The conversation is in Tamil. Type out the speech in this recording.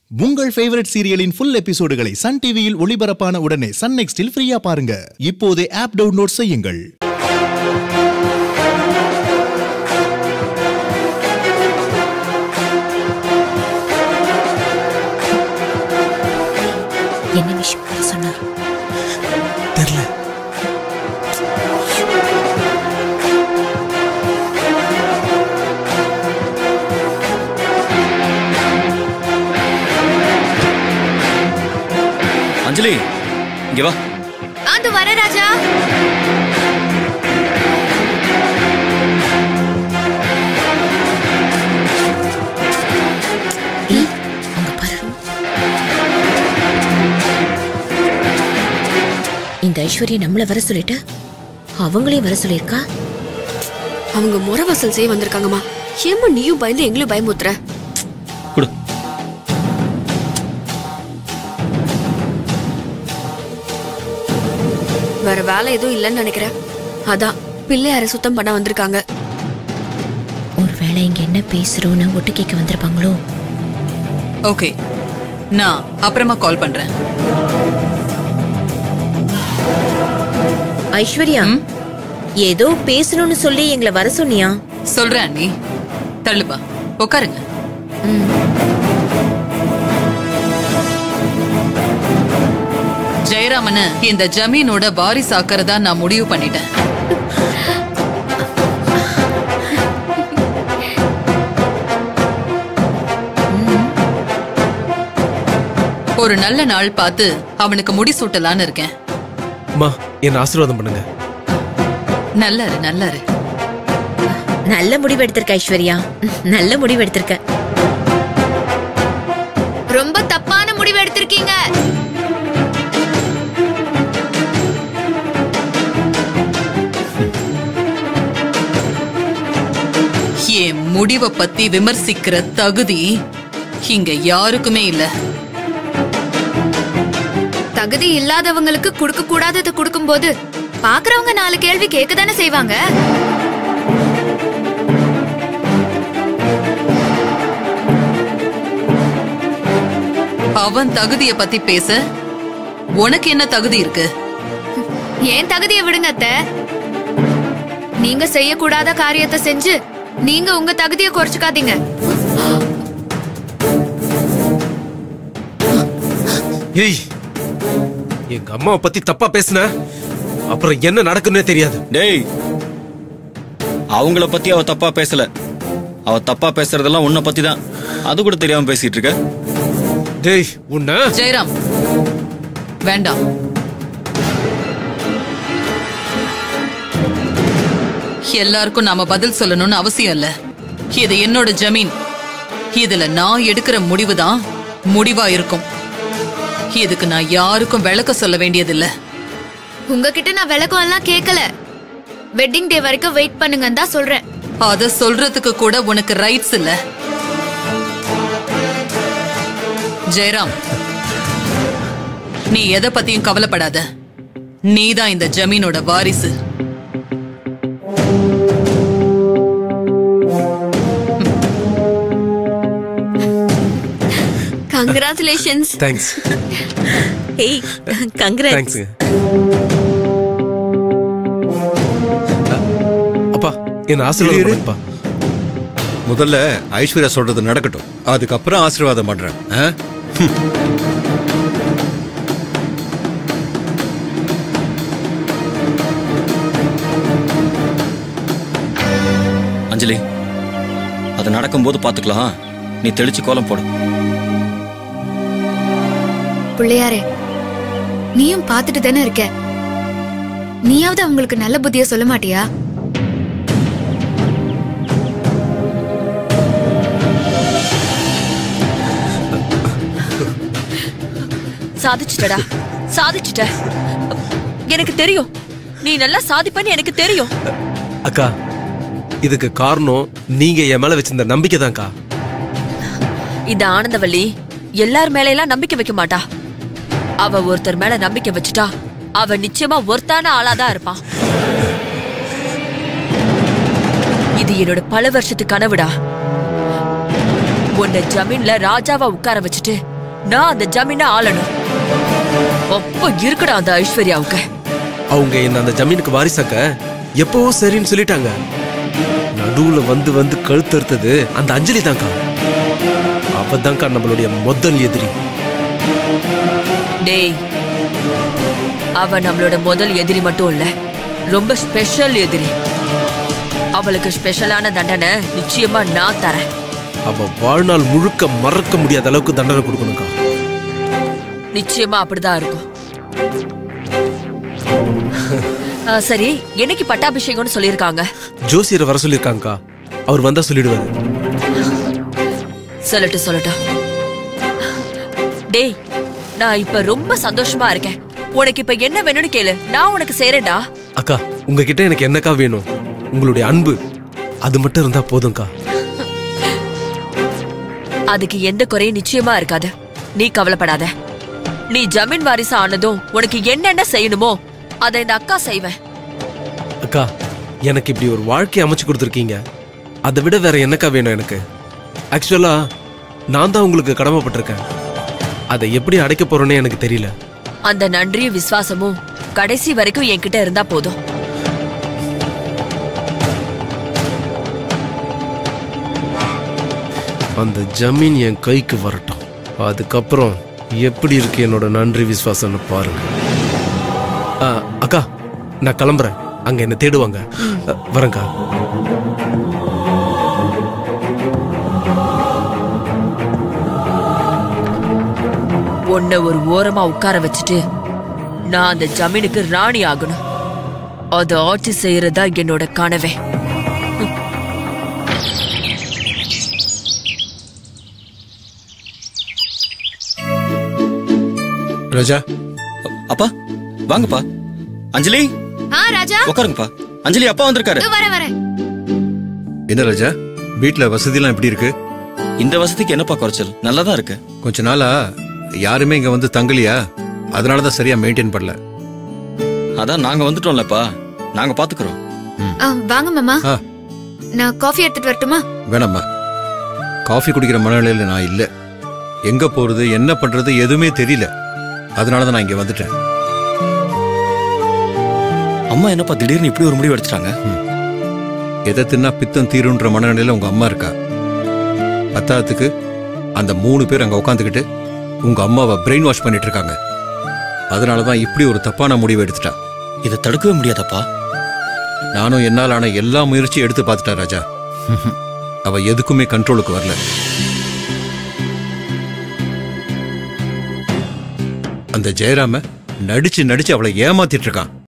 உங்கள் ஃபேவரட் சீரியலின் ஃபுல் எபிசோடுகளை சன் டிவியில் ஒளிபரப்பான உடனே சன் நெக்ஸ்டில் ஃப்ரீயா பாருங்க இப்போதே ஆப் டவுன்லோட் செய்யுங்கள் என்ன விஷயம் வர சொன்னார் தெரியல அஞ்சலி இங்க வா அது வர ராஜா ஏய், அங்க பாரு இந்த ஐஸ்வர்யா நம்மள வர சொல்லிட்டு அவங்களையும் வர சொல்லியிருக்கா அவங்க முறை வசல் செய்ய வந்திருக்காங்கம்மா ஏம்மா நீயும் பயந்து எங்களையும் பயமுத்துற கொடு வேற வேலை எதுவும் இல்லைன்னு நினைக்கிறேன் அதான் பிள்ளையார சுத்தம் பண்ண வந்திருக்காங்க ஒருவேளை இங்க என்ன பேசுறோன்னு ஒட்டு கேட்க வந்திருப்பாங்களோ ஓகே நான் அப்புறமா கால் பண்றேன் ஐஸ்வர்யா ஏதோ பேசணும்னு சொல்லி எங்களை வர சொன்னியா சொல்றேன் நீ தள்ளுப்பா உட்காருங்க ஜெயராமனு இந்த ஜமீனோட வாரிசு ஆக்கிறதா நான் முடிவு பண்ணிட்டேன் ஒரு நல்ல நாள் பார்த்து அவனுக்கு முடி சூட்டலான்னு இருக்கேன் அம்மா என்ன ஆசீர்வாதம் பண்ணுங்க நல்லாரு நல்லாரு நல்ல முடிவு எடுத்திருக்க ஐஸ்வர்யா நல்ல முடிவு எடுத்திருக்க ரொம்ப தப்பான முடிவு எடுத்திருக்கீங்க என் முடிவை பத்தி விமர்சிக்கிற தகுதி இங்க யாருக்குமே இல்ல தகுதி இல்லாதவங்களுக்கு கொடுக்க கூடாததை கொடுக்கும்போது பாக்குறவங்க நாலு கேள்வி கேட்க தானே செய்வாங்க அவன் தகுதிய பத்தி பேச உனக்கு என்ன தகுதி இருக்கு ஏன் தகுதியை விடுங்க அத்தை நீங்க செய்யக்கூடாத காரியத்தை செஞ்சு நீங்க உங்க தகுதியை குறைச்சுக்காதீங்க ஏய் எங்க அம்மாவை பத்தி தப்பா பேசுன அப்புறம் என்ன நடக்குன்னே தெரியாது டேய் அவங்கள பத்தி அவ தப்பா பேசல அவ தப்பா பேசுறதெல்லாம் உன்னை பத்தி தான் அது கூட தெரியாம பேசிட்டு இருக்க டேய் உன்ன ஜெயராம் வேண்டாம் எல்லாருக்கும் நாம பதில் சொல்லணும்னு அவசியம் இல்ல இது என்னோட ஜமீன் இதுல நான் எடுக்கிற முடிவுதான் முடிவா இருக்கும் இதுக்கு நான் யாருக்கும் விளக்க சொல்ல வேண்டியதில்ல உங்ககிட்ட நான் விளக்கம் எல்லாம் கேட்கல வெட்டிங் டே வரைக்கும் வெயிட் பண்ணுங்கன்னு தான் சொல்றேன் அத சொல்றதுக்கு கூட உனக்கு ரைட்ஸ் இல்ல ஜெயராம் நீ எதை பத்தியும் கவலைப்படாத நீதான் இந்த ஜமீனோட வாரிசு கங்க்ராச்சுலேஷன்ஸ் தேங்க்ஸ் ஏய் கங்கரா தேங்க்ஸுங்க அப்பா என்ன ஆசீர்வாதம் பண்ணுங்கப்பா முதல்ல ஐஸ்வர்யா சொல்றது நடக்கட்டும் அதுக்கப்புறம் ஆசீர்வாதம் பண்றேன் ஆ? அஞ்சலி அது நடக்கும்போது பாத்துக்கலாம் நீ தெளிச்சு கோலம் போடு பிள்ளையாரே நீயும் பார்த்துட்டு தானே இருக்க நீயாவது அவங்களுக்கு நல்ல புத்திய சொல்ல மாட்டியா சாதிச்சிட்டடா சாதிச்சிட்ட எனக்கு தெரியும் நீ நல்லா சாதிப்பன்னு எனக்கு தெரியும் அக்கா இதுக்கு காரணம் நீங்க என் மேல வச்சிருந்த நம்பிக்கை தான்க்கா இந்த ஆனந்தவள்ளி எல்லார் மேல எல்லாம் நம்பிக்கை வைக்க மாட்டா அவ ஒருத்தர் மேல நம்பிக்கை வச்சுட்டா அவ நிச்சயமா ஒருத்தான ஆளாதான் இருப்பான் இது என்னோட பல வருஷத்து கனவுடா உன்னை ஜமீன்ல ராஜாவா உட்கார வச்சுட்டு நான் அந்த ஜமீனை ஆளணும் அப்ப இருக்குடா அந்த ஐஸ்வர்யாவுக்கு அவங்க என்ன அந்த ஜமீனுக்கு வாரிசாக்க எப்பவோ சரின்னு சொல்லிட்டாங்க நடுவுல வந்து வந்து கழுத்தறுத்தது அந்த அஞ்சலி தான்க்கா அவ தான்க்கா நம்மளுடைய முதல் எதிரி டேய் அவ நம்மளோட முதல் எதிரி மட்டும் இல்ல ரொம்ப ஸ்பெஷல் எதிரி அவளுக்கு ஸ்பெஷலான தண்டனை நிச்சயமா நான் தரேன் அவ வாழ்நாள் முழுக்க மறக்க முடியாத அளவுக்கு தண்டனை கொடுக்கணும்க்கா நிச்சயமா அப்படிதான் இருக்கும் ஆ, சரி என்னைக்கு பட்டாபிஷேகம்னு சொல்லியிருக்காங்க ஜோசியரை வர சொல்லியிருக்காங்கக்கா அவர் வந்தா சொல்லிடுவாரு சொல்லட்டும் சொல்லட்டும் டேய் நான் இப்ப ரொம்ப சந்தோஷமா இருக்கேன் உனக்கு இப்ப என்ன வேணும்னு கேளு நான் உனக்கு செய்றேன்டா அக்கா உங்ககிட்ட எனக்கு என்னக்கா வேணும் உங்களுடைய அன்பு அது மட்டும் இருந்தா போதும்க்கா அதுக்கு எந்த குறையும் நிச்சயமா இருக்காது நீ கவலைப்படாத நீ ஜமீன் வாரிசு ஆனதும் உனக்கு என்னென்ன செய்யணுமோ அதை இந்த அக்கா செய்வேன் அக்கா எனக்கு இப்படி ஒரு வாழ்க்கை அமைச்சு கொடுத்துருக்கீங்க அதை விட வேற என்னக்கா வேணும் எனக்கு ஆக்சுவலா நான் தான் உங்களுக்கு கடமைப்பட்டிருக்கேன் அதை எப்படி அடைக்க போறேன்னு எனக்கு தெரியல அந்த நன்றியும் விசுவாசமும் கடைசி வரைக்கும் என்கிட்ட இருந்தா போதும் அந்த ஜமீன் என் கைக்கு வரட்டும் அதுக்கப்புறம் எப்படி இருக்கு என்னோட நன்றி விசுவாசம்னு பாருங்க ஆ, அக்கா நான் கிளம்புறேன் அங்க என்ன தேடுவாங்க அ, வரேன்க்கா உன்னை ஒரு ஓரமா உட்கார வச்சுட்டு நான் அந்த ஜமீனுக்கு ராணி ஆகணும் அதை ஆட்சி செய்யறதா என்னோட கனவே ராஜா அப்பா வாங்கப்பா அஞ்சலி ஆ ராஜா உட்காருங்கப்பா அஞ்சலி அப்பா வந்திருக்காரு இதோ வரேன் வரேன் என்ன ராஜா வீட்ல வசதிலாம் எப்படி இருக்கு இந்த வசதிக்கு என்னப்பா குறைச்சல் நல்லா தான் இருக்கு கொஞ்ச நாளா யாருமே இங்க வந்து தங்கலையா அதனாலதான் சரியா மெயின்டைன் பண்ணல அதான் நாங்க வந்துட்டோம்லப்பா நாங்க பாத்துக்கிறோம் ஆ, வாங்க மாமா ஆ. நான் காஃபி எடுத்துட்டு வரட்டுமா வேணாம்மா காஃபி குடிக்கிற மனநிலையில நான் இல்ல எங்க போறது என்ன பண்றது எதுவுமே தெரியல அதனாலதான் நான் இங்க வந்துட்டேன் அம்மா என்னப்பா திடீர்னு இப்படி ஒரு முடிவு எடுத்துட்டாங்க எதை தின்னா பித்தம் தீருன்ற மனநிலையில உங்க அம்மா இருக்கா பத்தாவதுக்கு அந்த மூணு பேர் அங்க உட்காந்துக்கிட்டு உங்க அம்மாவை பிரெயின் வாஷ் பண்ணிட்டு இருக்காங்க அதனாலதான் இப்படி ஒரு தப்பான முடிவு எடுத்துட்டா இதை தடுக்கவே முடியாதப்பா நானும் என்னால் ஆன எல்லா முயற்சியும் எடுத்து பார்த்துட்டா ராஜா அவ எதுக்குமே கண்ட்ரோலுக்கு வரல அந்த ஜெயராம நடிச்சு நடிச்சு அவளை ஏமாத்திட்டு இருக்கான்